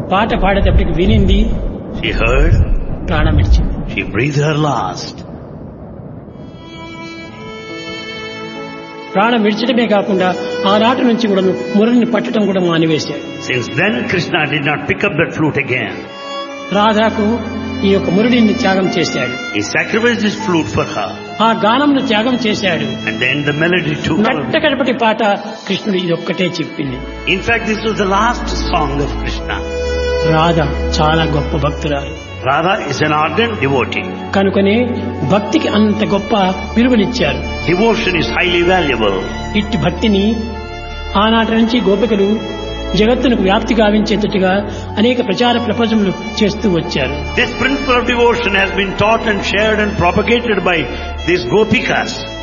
పాట పాడేటప్పటికి వినింది She heard, ప్రాణం ఇచ్చింది she breathed her last. ప్రాణం విడిచడమే కాకుండా ఆనాటి నుంచి కూడా మురళిని పట్టడం కూడా మానివేశాడు Since then, Krishna did not pick up that flute again. రాధాకు ఈ యొక్క మురళిని త్యాగం చేశాడు He sacrificed his flute for her. ఆ గానంను త్యాగం చేశాడు And then the melody too. నట్టకడపటి పాట కృష్ణుడు ఇది ఒక్కటే చెప్పింది In fact, this was the last song of Krishna. Radha చాలా గొప్ప భక్తురాలు Radha is an ardent devotee. కనుకనే భక్తికి అంత గొప్ప విలువనిచ్చారు Devotion is highly valuable. ఇట్టి భక్తిని ఆనాటి నుంచి గోపికలు జగత్తునకు వ్యాప్తి గావించేటట్టుగా అనేక ప్రచార ప్రపంచములు చేస్తూ వచ్చారు This principle of devotion has been taught and shared and propagated by these gopikas.